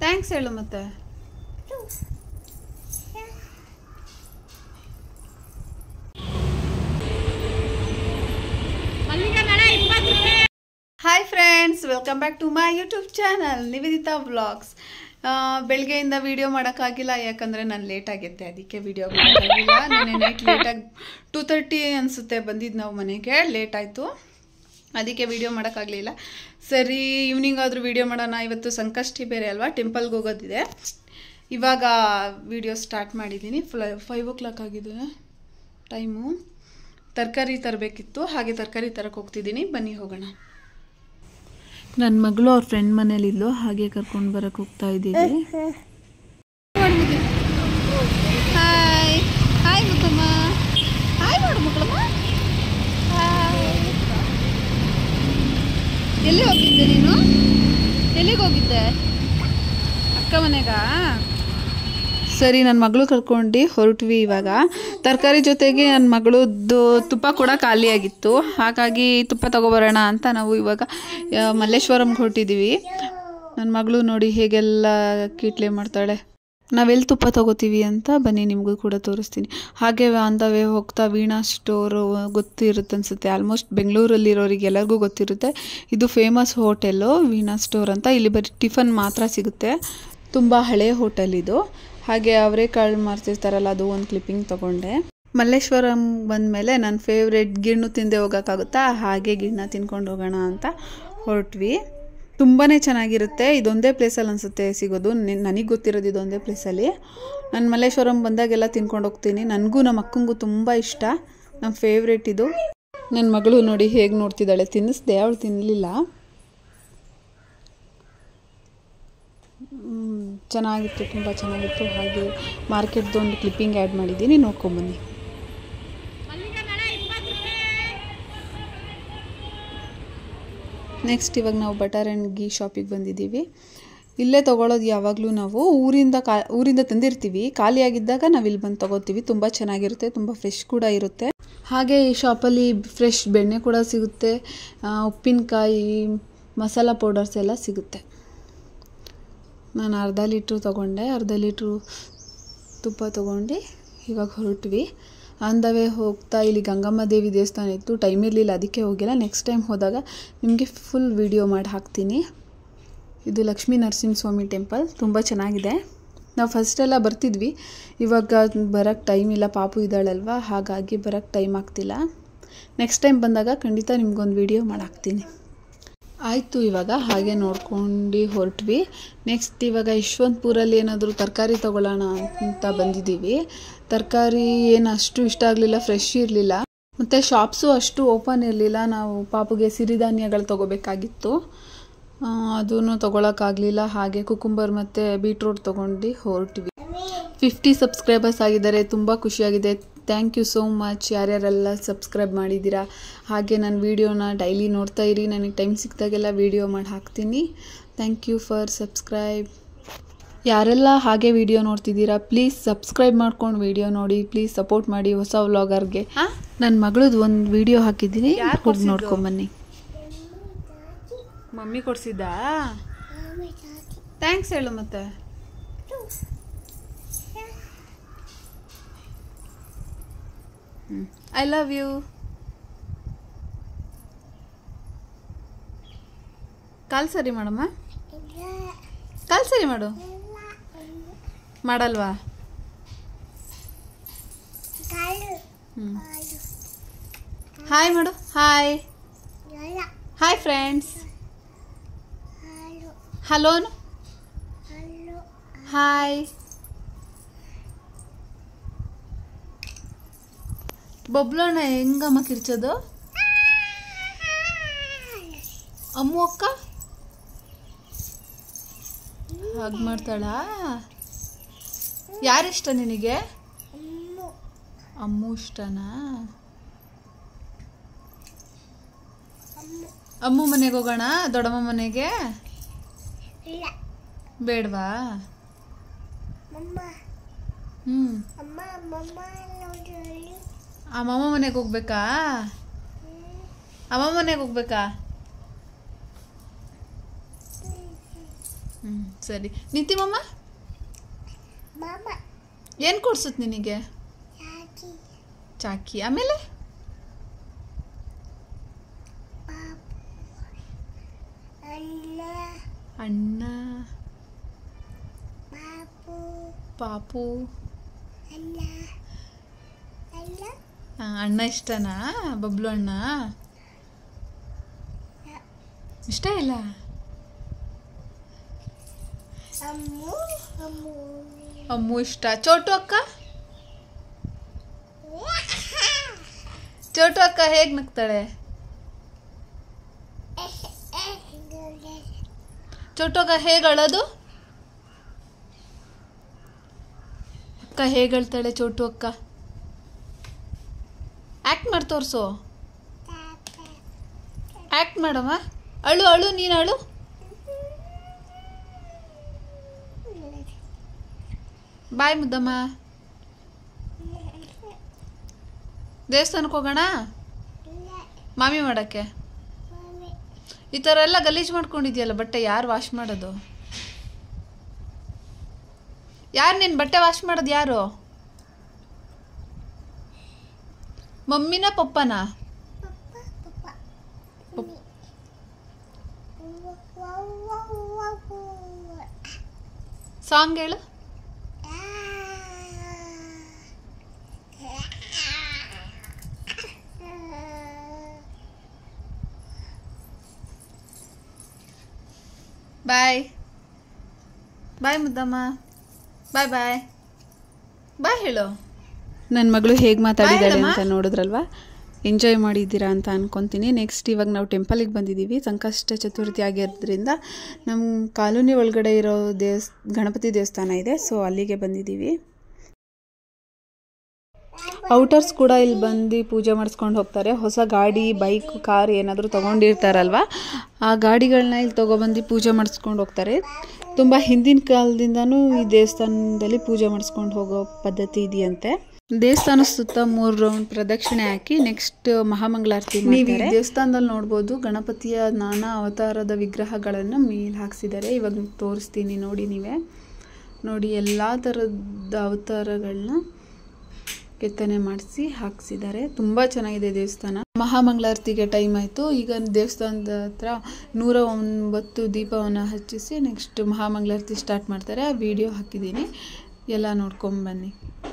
Thanks ಹೇಳು ಮತ್ತೆ hi friends welcome back to my YouTube channel Niveditha vlogs ಬೆಳಗ್ಗೆಯಿಂದ video ಮಾಡೋಕ್ಕಾಗಿಲ್ಲ ಯಾಕಂದರೆ ನಾನು ಲೇಟ್ ಆಗಿತ್ತೆ ಅದಕ್ಕೆ ವಿಡಿಯೋ ಮಾಡೋಕ್ಕಾಗಿಲ್ಲ ನೆನ್ನೆ ನೈಟ್ ಲೇಟಾಗಿ ಟೂ ತರ್ಟಿ ಅನಿಸುತ್ತೆ ಬಂದಿದ್ದು ನಾವು ಮನೆಗೆ ಲೇಟ್ ಆಯಿತು ಅದಕ್ಕೆ ವಿಡಿಯೋ ಮಾಡೋಕ್ಕಾಗಲಿಲ್ಲ ಸರಿ ಈವ್ನಿಂಗ್ ಆದರೂ ವಿಡಿಯೋ ಮಾಡೋಣ ಇವತ್ತು ಸಂಕಷ್ಟಿ ಬೇರೆ ಅಲ್ವಾ ಟೆಂಪಲ್ಗೆ ಹೋಗೋದಿದೆ ಇವಾಗ ವಿಡಿಯೋ ಸ್ಟಾರ್ಟ್ ಮಾಡಿದ್ದೀನಿ ಫ್ಲೈ ಫೈವ್ ಓ ಕ್ಲಾಕ್ ಆಗಿದೆ ಟೈಮು ತರಕಾರಿ ತರಬೇಕಿತ್ತು ಹಾಗೆ ತರಕಾರಿ ತರಕ್ಕೆ ಹೋಗ್ತಿದ್ದೀನಿ ಬನ್ನಿ ಹೋಗೋಣ ನನ್ನ ಮಗಳು ಅವ್ರ ಫ್ರೆಂಡ್ ಮನೇಲಿದ್ಲು ಹಾಗೆ ಕರ್ಕೊಂಡು ಬರಕ್ಕೆ ಹೋಗ್ತಾ ಇದ್ದೀವಿ ಹಾಯ್ ಹಾಯ್ ಮುತ್ತಮ್ಮ ಹಾಯ್ ಮಾಡು ಮಕ್ಕಳಮ್ಮ ಹಾಯ್ ಎಲ್ಲಿ ಹೋಗಿದ್ದೆ ನೀನು ಎಲ್ಲಿಗೆ ಹೋಗಿದ್ದೆ ಅಕ್ಕ ಮನೆಗಾ ಸರಿ ನನ್ನ ಮಗಳು ಕರ್ಕೊಂಡು ಹೊರಟ್ವಿ ಇವಾಗ ತರಕಾರಿ ಜೊತೆಗೆ ನನ್ನ ಮಗಳದ್ದು ತುಪ್ಪ ಕೂಡ ಖಾಲಿಯಾಗಿತ್ತು ಹಾಗಾಗಿ ತುಪ್ಪ ತಗೊಬರೋಣ ಅಂತ ನಾವು ಇವಾಗ ಆ, ಮಲ್ಲೇಶ್ವರಂಗೆ ಹೊರಟಿದ್ದೀವಿ ನನ್ನ ಮಗಳು ನೋಡಿ ಹೇಗೆಲ್ಲ ಕೀಟ್ಲೆ ಮಾಡ್ತಾಳೆ ನಾವೆಲ್ಲಿ ತುಪ್ಪ ತಗೋತೀವಿ ಅಂತ ಬನ್ನಿ ನಿಮಗೂ ಕೂಡ ತೋರಿಸ್ತೀನಿ ಹಾಗೆ ಆನ್ ದ ವೇ ಹೋಗ್ತಾ ವೀಣಾ ಸ್ಟೋರು ಗೊತ್ತಿರುತ್ತೆ ಅನಿಸುತ್ತೆ ಆಲ್ಮೋಸ್ಟ್ ಬೆಂಗಳೂರಲ್ಲಿರೋರಿಗೆ ಎಲ್ಲರಿಗೂ ಗೊತ್ತಿರುತ್ತೆ ಇದು ಫೇಮಸ್ ಹೋಟೆಲ್ಲು ವೀಣಾ ಸ್ಟೋರ್ ಅಂತ ಇಲ್ಲಿ ಬರೀ ಟಿಫನ್ ಮಾತ್ರ ಸಿಗುತ್ತೆ ತುಂಬ ಹಳೆ ಹೋಟೆಲ್ ಇದು ಹಾಗೆ ಅವರೇಕಾಳು ಮಾರ್ತಿರ್ತಾರಲ್ಲ ಅದು ಒಂದು ಕ್ಲಿಪ್ಪಿಂಗ್ ತಗೊಂಡೆ ಮಲ್ಲೇಶ್ವರಂ ಬಂದಮೇಲೆ ನನ್ನ ಫೇವ್ರೆಟ್ ಗಿಣ್ಣು ತಿಂದೆ ಹೋಗೋಕ್ಕಾಗುತ್ತಾ ಹಾಗೆ ಗಿಣ್ಣ ತಿನ್ಕೊಂಡು ಹೋಗೋಣ ಅಂತ ಹೊರಟ್ವಿ ತುಂಬಾ ಚೆನ್ನಾಗಿರುತ್ತೆ ಇದೊಂದೇ ಪ್ಲೇಸಲ್ಲಿ ಅನಿಸುತ್ತೆ ಸಿಗೋದು ನನಗೆ ಗೊತ್ತಿರೋದು ಇದೊಂದೇ ಪ್ಲೇಸಲ್ಲಿ ನಾನು ಮಲ್ಲೇಶ್ವರಂ ಬಂದಾಗೆಲ್ಲ ತಿನ್ಕೊಂಡು ಹೋಗ್ತೀನಿ ನನಗೂ ನಮ್ಮ ಅಕ್ಕಂಗೂ ತುಂಬ ಇಷ್ಟ ನಮ್ಮ ಫೇವ್ರೇಟ್ ಇದು ನನ್ನ ಮಗಳು ನೋಡಿ ಹೇಗೆ ನೋಡ್ತಿದ್ದಾಳೆ ತಿನ್ನಿಸ್ದೆ ಅವಳು ತಿನ್ನಲಿಲ್ಲ ಚೆನ್ನಾಗಿತ್ತು ತುಂಬ ಚೆನ್ನಾಗಿತ್ತು ಹಾಗೆ ಮಾರ್ಕೆಟ್ದು ಒಂದು ಕ್ಲಿಪ್ಪಿಂಗ್ ಆ್ಯಡ್ ಮಾಡಿದ್ದೀನಿ ನೋಡ್ಕೊಂಬನ್ನಿ ನೆಕ್ಸ್ಟ್ ಇವಾಗ ನಾವು ಬಟರ್ ಆ್ಯಂಡ್ ಗೀ ಶಾಪಿಗೆ ಬಂದಿದ್ದೀವಿ ಇಲ್ಲೇ ತೊಗೊಳೋದು ಯಾವಾಗಲೂ ನಾವು ಊರಿಂದ ಕಾ ಊರಿಂದ ತಂದಿರ್ತೀವಿ ಖಾಲಿಯಾಗಿದ್ದಾಗ ನಾವು ಇಲ್ಲಿ ಬಂದು ತೊಗೋತೀವಿ ತುಂಬ ಚೆನ್ನಾಗಿರುತ್ತೆ ತುಂಬ ಫ್ರೆಶ್ ಕೂಡ ಇರುತ್ತೆ ಹಾಗೆ ಈ ಶಾಪಲ್ಲಿ ಫ್ರೆಶ್ ಬೆಣ್ಣೆ ಕೂಡ ಸಿಗುತ್ತೆ ಆ, ಉಪ್ಪಿನಕಾಯಿ ಮಸಾಲ ಪೌಡರ್ಸ್ ಎಲ್ಲ ಸಿಗುತ್ತೆ ನಾನು ಅರ್ಧ ಲೀಟ್ರು ತೊಗೊಂಡೆ ಅರ್ಧ ಲೀಟ್ರು ತುಪ್ಪ ತೊಗೊಂಡು ಇವಾಗ ಹೊರಟ್ವಿ ಆನ್ ದ ವೇ ಹೋಗ್ತಾ ಇಲ್ಲಿ ಗಂಗಮ್ಮ ದೇವಿ ದೇವಸ್ಥಾನ ಇತ್ತು ಟೈಮ್ ಇರಲಿಲ್ಲ ಅದಕ್ಕೆ ಹೋಗಿಲ್ಲ ನೆಕ್ಸ್ಟ್ ಟೈಮ್ ಹೋದಾಗ ನಿಮಗೆ ಫುಲ್ ವಿಡಿಯೋ ಮಾಡಿ ಹಾಕ್ತೀನಿ ಇದು ಲಕ್ಷ್ಮೀ ನರಸಿಂಹಸ್ವಾಮಿ ಟೆಂಪಲ್ ತುಂಬ ಚೆನ್ನಾಗಿದೆ ನಾವು ಫಸ್ಟೆಲ್ಲ ಬರ್ತಿದ್ವಿ ಇವಾಗ ಬರೋಕ್ಕೆ ಟೈಮ್ ಇಲ್ಲ ಪಾಪು ಇದ್ದಾಳಲ್ವ ಹಾಗಾಗಿ ಬರೋಕ್ಕೆ ಟೈಮ್ ಆಗ್ತಿಲ್ಲ ನೆಕ್ಸ್ಟ್ ಟೈಮ್ ಬಂದಾಗ ಖಂಡಿತ ನಿಮ್ಗೊಂದು ವಿಡಿಯೋ ಮಾಡಿ ಹಾಕ್ತೀನಿ ಆಯಿತು ಇವಾಗ ಹಾಗೆ ನೋಡ್ಕೊಂಡು ಹೊರಟ್ವಿ ನೆಕ್ಸ್ಟ್ ಇವಾಗ ಯಶವಂತಪುರಲ್ಲಿ ಏನಾದರೂ ತರಕಾರಿ ತಗೊಳ್ಳೋಣ ಅಂತ ಬಂದಿದ್ದೀವಿ ತರಕಾರಿ ಏನು ಅಷ್ಟು ಇಷ್ಟ ಆಗಲಿಲ್ಲ ಫ್ರೆಶ್ ಇರಲಿಲ್ಲ ಮತ್ತು ಶಾಪ್ಸು ಅಷ್ಟು ಓಪನ್ ಇರಲಿಲ್ಲ ನಾವು ಪಾಪುಗೆ ಸಿರಿಧಾನ್ಯಗಳು ತೊಗೋಬೇಕಾಗಿತ್ತು ಅದನ್ನು ತೊಗೊಳಕ್ಕಾಗಲಿಲ್ಲ ಹಾಗೆ ಕುಕುಂಬರ್ ಮತ್ತು ಬೀಟ್ರೂಟ್ ತೊಗೊಂಡು ಹೊರಟ್ವಿ ಫಿಫ್ಟಿ ಸಬ್ಸ್ಕ್ರೈಬರ್ಸ್ ಆಗಿದ್ದಾರೆ ತುಂಬ ಖುಷಿಯಾಗಿದೆ ಥ್ಯಾಂಕ್ ಯು ಸೋ ಮಚ್ ಯಾರ್ಯಾರೆಲ್ಲ ಸಬ್ಸ್ಕ್ರೈಬ್ ಮಾಡಿದ್ದೀರಾ ಹಾಗೆ ನನ್ನ ವೀಡಿಯೋನ ಡೈಲಿ ನೋಡ್ತಾ ಇರಿ ನನಗೆ ಟೈಮ್ ಸಿಕ್ಕಿದಾಗೆಲ್ಲ ವೀಡಿಯೋ ಮಾಡಿ ಹಾಕ್ತೀನಿ ಥ್ಯಾಂಕ್ ಯು ಫಾರ್ ಸಬ್ಸ್ಕ್ರೈಬ್ ಯಾರೆಲ್ಲ ಹಾಗೆ ವಿಡಿಯೋ ನೋಡ್ತಿದ್ದೀರಾ ಪ್ಲೀಸ್ ಸಬ್ಸ್ಕ್ರೈಬ್ ಮಾಡ್ಕೊಂಡು ವಿಡಿಯೋ ನೋಡಿ ಪ್ಲೀಸ್ ಸಪೋರ್ಟ್ ಮಾಡಿ ಹೊಸ ವ್ಲಾಗರ್ಗೆ ನನ್ನ ಮಗಳದ್ದು ಒಂದು ವಿಡಿಯೋ ಹಾಕಿದ್ದೀನಿ ಹೋಗಿ ನೋಡ್ಕೊಂಬನ್ನಿ ಮಮ್ಮಿ ಕೊಡ್ಸಿದ್ದಾ ಥ್ಯಾಂಕ್ಸ್ ಹೇಳು ಮತ್ತೆ ಐ ಲವ್ ಯು ಕಾಲ್ ಸರಿ ಮಾಡಮ್ಮ ಕಾಲ್ ಸರಿ ಮಾಡು ಮಾಡಲ್ವಾ ಹ್ಞೂ ಹಾಯ್ ಮಾಡು ಹಾಯ್ ಹಾಯ್ ಫ್ರೆಂಡ್ಸ್ ಹಲೋನು ಹಾಯ್ ಬೊಬ್ಲೋಣ ಹೆಂಗಮ್ಮ ಕಿರ್ಚೋದು ಅಮ್ಮು ಅಕ್ಕ ಹಾಗೆ ಮಾಡ್ತಾಳಾ ಯಾರಿಷ್ಟ ನಿನಗೆ ಅಮ್ಮು ಇಷ್ಟನಾ ಅಮ್ಮು ಮನೆಗೆ ಹೋಗೋಣ ದೊಡ್ಡಮ್ಮ ಮನೆಗೆ ಬೇಡವಾ ಹ್ಞೂ ಅಮ್ಮಮ್ಮ ಮನೆಗೆ ಹೋಗ್ಬೇಕಾ ಅಮ್ಮ ಮನೆಗೆ ಹೋಗ್ಬೇಕಾ ಹ್ಞೂ ಸರಿ ನಿತಿಮಮ್ಮ Mama, ಏನು ಕೊಡ್ಸುತ್ತೆ ನಿನಗೆ Daddy, ಚಾಕಿ ಆಮೇಲೆ Anna, ಅಣ್ಣ Babu, ಪಾಪು Anna, Anna, ಆ, ಅಣ್ಣ ಇಷ್ಟನಾ ಬಬ್ಲು ಅಣ್ಣ ಇಷ್ಟ ಇಲ್ಲ Amu, Amu. ಅಮ್ಮು ಇಷ್ಟ ಚೋಟು ಅಕ್ಕ ಚೋಟು ಅಕ್ಕ ಹೇಗೆ ನಗ್ತಾಳೆ ಚೋಟು ಅಕ್ಕ ಹೇಗೆ ಅಳೋದು ಅಕ್ಕ ಹೇಗೆ ಅಳ್ತಾಳೆ ಚೋಟು ಅಕ್ಕ ಆ್ಯಕ್ಟ್ ಮಾಡಿ ತೋರಿಸು ಆ್ಯಕ್ಟ್ ಮಾಡಮ್ಮ ಅಳು ಅಳು ನೀನು ಅಳು ಬಾಯ್ ಮುದ್ದಮ್ಮ ದೇವಸ್ಥಾನಕ್ಕೆ ಹೋಗೋಣ ಮಾಮಿ ಮಾಡೋಕ್ಕೆ ಈ ಥರ ಎಲ್ಲ ಗಲೀಜು ಮಾಡ್ಕೊಂಡಿದ್ಯಲ್ಲ ಬಟ್ಟೆ ಯಾರು ವಾಶ್ ಮಾಡೋದು ಯಾರು ನಿನ್ನ ಬಟ್ಟೆ ವಾಶ್ ಮಾಡೋದು ಯಾರು ಮಮ್ಮಿನ ಪಪ್ಪನ ಸಾಂಗ್ ಹೇಳು ಬಾಯ್ ಬಾಯ್ ಮುದ್ದಮ್ಮ ಬಾಯ್ ಬಾಯ್ ಬಾಯ್ ಹೇಳು ನನ್ನ ಮಗಳು ಹೇಗೆ ಮಾತಾಡಿದ್ದಾಳೆ ಅಂತ ನೋಡಿದ್ರಲ್ವಾ ಎಂಜಾಯ್ ಮಾಡಿದ್ದೀರಾ ಅಂತ ಅನ್ಕೊತೀನಿ ನೆಕ್ಸ್ಟ್ ಇವಾಗ ನಾವು ಟೆಂಪಲಿಗೆ ಬಂದಿದ್ದೀವಿ ಸಂಕಷ್ಟ ಚತುರ್ಥಿ ಆಗಿರೋದ್ರಿಂದ ನಮ್ಮ ಕಾಲೋನಿ ಒಳಗಡೆ ಇರೋ ದೇವಸ್ ಗಣಪತಿ ದೇವಸ್ಥಾನ ಇದೆ ಸೊ ಅಲ್ಲಿಗೆ ಬಂದಿದ್ದೀವಿ ಔಟರ್ಸ್ ಕೂಡ ಇಲ್ಲಿ ಬಂದು ಪೂಜೆ ಮಾಡಿಸ್ಕೊಂಡು ಹೋಗ್ತಾರೆ ಹೊಸ ಗಾಡಿ ಬೈಕ್ ಕಾರ್ ಏನಾದರೂ ತೊಗೊಂಡಿರ್ತಾರಲ್ವ ಆ ಗಾಡಿಗಳನ್ನ ಇಲ್ಲಿ ತೊಗೊಬಂದು ಪೂಜೆ ಮಾಡಿಸ್ಕೊಂಡು ಹೋಗ್ತಾರೆ ತುಂಬ ಹಿಂದಿನ ಕಾಲದಿಂದನೂ ಈ ದೇವಸ್ಥಾನದಲ್ಲಿ ಪೂಜೆ ಮಾಡಿಸ್ಕೊಂಡು ಹೋಗೋ ಪದ್ಧತಿ ಇದೆಯಂತೆ ದೇವಸ್ಥಾನ ಸುತ್ತ ಮೂರು ರೌಂಡ್ ಪ್ರದಕ್ಷಿಣೆ ಹಾಕಿ ನೆಕ್ಸ್ಟ್ ಮಹಾಮಂಗಳಾರತಿ ನೀವು ಈ ದೇವಸ್ಥಾನದಲ್ಲಿ ನೋಡ್ಬೋದು ಗಣಪತಿಯ ನಾನಾ ಅವತಾರದ ವಿಗ್ರಹಗಳನ್ನು ಮೇಲೆ ಹಾಕ್ಸಿದ್ದಾರೆ ಇವಾಗ ತೋರಿಸ್ತೀನಿ ನೋಡಿ ನೀವೇ ನೋಡಿ ಎಲ್ಲ ಥರದ ಅವತಾರಗಳನ್ನ ಕೆತ್ತನೆ ಮಾಡಿಸಿ ಹಾಕ್ಸಿದ್ದಾರೆ ತುಂಬ ಚೆನ್ನಾಗಿದೆ ದೇವಸ್ಥಾನ ಮಹಾಮಂಗಳಾರತಿಗೆ ಟೈಮ್ ಆಯಿತು ಈಗ ದೇವಸ್ಥಾನದ ಹತ್ರ ನೂರ ಒಂಬತ್ತು ದೀಪವನ್ನು ಹಚ್ಚಿಸಿ ನೆಕ್ಸ್ಟ್ ಮಹಾಮಂಗಳಾರತಿ ಸ್ಟಾರ್ಟ್ ಮಾಡ್ತಾರೆ ಆ ವಿಡಿಯೋ ಹಾಕಿದ್ದೀನಿ ಎಲ್ಲ ನೋಡ್ಕೊಂಬನ್ನಿ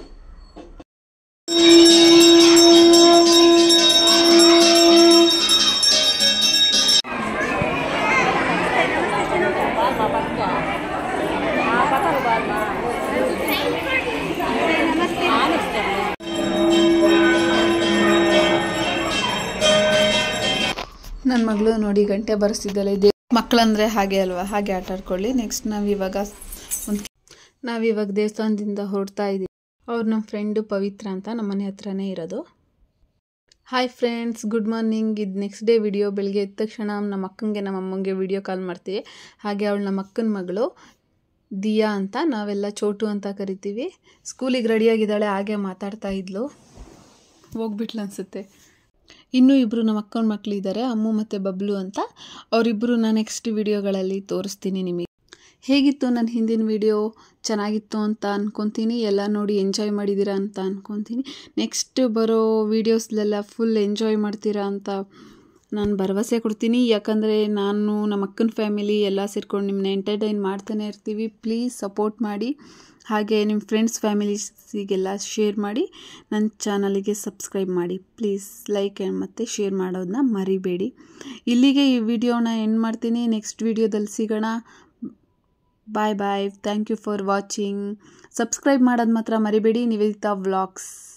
ನನ್ನ ಮಗಳು ನೋಡಿ ಗಂಟೆ ಬರೆಸ್ತಿದ್ದಾಳೆ ದೇ ಮಕ್ಕಳಂದ್ರೆ ಹಾಗೆ ಅಲ್ವಾ ಹಾಗೆ ಆಟ ಆಡ್ಕೊಳ್ಳಿ ನೆಕ್ಸ್ಟ್ ನಾವು ಇವಾಗ ಒಂದು ನಾವಿವಾಗ ದೇವಸ್ಥಾನದಿಂದ ಹೊರಡ್ತಾ ಇದ್ದೀವಿ ಅವ್ರು ನಮ್ಮ ಫ್ರೆಂಡು ಪವಿತ್ರ ಅಂತ ನಮ್ಮ ಮನೆ ಹತ್ರನೇ ಇರೋದು ಹಾಯ್ ಫ್ರೆಂಡ್ಸ್ ಗುಡ್ ಮಾರ್ನಿಂಗ್ ಇದು ನೆಕ್ಸ್ಟ್ ಡೇ ವಿಡಿಯೋ ಬೆಳಗ್ಗೆ ಎದ್ದ ತಕ್ಷಣ ನಮ್ಮ ಅಕ್ಕಂಗೆ ನಮ್ಮ ಅಮ್ಮಂಗೆ ವಿಡಿಯೋ ಕಾಲ್ ಮಾಡ್ತೀವಿ ಹಾಗೆ ಅವಳು ನಮ್ಮ ಅಕ್ಕನ ಮಗಳು ದಿಯಾ ಅಂತ ನಾವೆಲ್ಲ ಚೋಟು ಅಂತ ಕರಿತೀವಿ ಸ್ಕೂಲಿಗೆ ರೆಡಿಯಾಗಿದ್ದಾಳೆ ಹಾಗೆ ಮಾತಾಡ್ತಾ ಇದ್ಲು ಹೋಗ್ಬಿಟ್ಲು ಅನಿಸುತ್ತೆ ಇನ್ನೂ ಇಬ್ಬರು ನಮ್ಮ ಅಕ್ಕನ ಮಕ್ಕಳಿದ್ದಾರೆ ಅಮ್ಮು ಮತ್ತು ಬಬ್ಲು ಅಂತ ಅವರಿಬ್ಬರು ನಾನು ನೆಕ್ಸ್ಟ್ ವಿಡಿಯೋಗಳಲ್ಲಿ ತೋರಿಸ್ತೀನಿ ನಿಮಗೆ ಹೇಗಿತ್ತು ನನ್ನ ಹಿಂದಿನ ವಿಡಿಯೋ ಚೆನ್ನಾಗಿತ್ತು ಅಂತ ಅನ್ಕೊತೀನಿ ಎಲ್ಲ ನೋಡಿ ಎಂಜಾಯ್ ಮಾಡಿದ್ದೀರಾ ಅಂತ ಅನ್ಕೊತೀನಿ ನೆಕ್ಸ್ಟ್ ಬರೋ ವೀಡಿಯೋಸ್ಲೆಲ್ಲ ಫುಲ್ ಎಂಜಾಯ್ ಮಾಡ್ತೀರಾ ಅಂತ ನಾನು ಭರವಸೆ ಕೊಡ್ತೀನಿ ಯಾಕಂದರೆ ನಾನು ನಮ್ಮ ಅಕ್ಕನ ಫ್ಯಾಮಿಲಿ ಎಲ್ಲ ಸೇರ್ಕೊಂಡು ನಿಮ್ಮನ್ನ ಎಂಟರ್ಟೈನ್ ಮಾಡ್ತಾನೆ ಇರ್ತೀವಿ ಪ್ಲೀಸ್ ಸಪೋರ್ಟ್ ಮಾಡಿ ಹಾಗೆ ನಿಮ್ಮ ಫ್ರೆಂಡ್ಸ್ ಫ್ಯಾಮಿಲೀಸಿಗೆಲ್ಲ ಶೇರ್ ಮಾಡಿ ನನ್ನ ಚಾನಲಿಗೆ ಸಬ್ಸ್ಕ್ರೈಬ್ ಮಾಡಿ ಪ್ಲೀಸ್ ಲೈಕ್ ಮತ್ತು ಶೇರ್ ಮಾಡೋದನ್ನ ಮರಿಬೇಡಿ ಇಲ್ಲಿಗೆ ಈ ವಿಡಿಯೋನ ಎಂಡ್ ಮಾಡ್ತೀನಿ ನೆಕ್ಸ್ಟ್ ವಿಡಿಯೋದಲ್ಲಿ ಸಿಗೋಣ bye bye thank you for watching subscribe ಮಾಡೋದು ಮಾತ್ರ ಮರಿಬೇಡಿ ನಿವೇದಿತಾ ವ್ಲಾಗ್ಸ್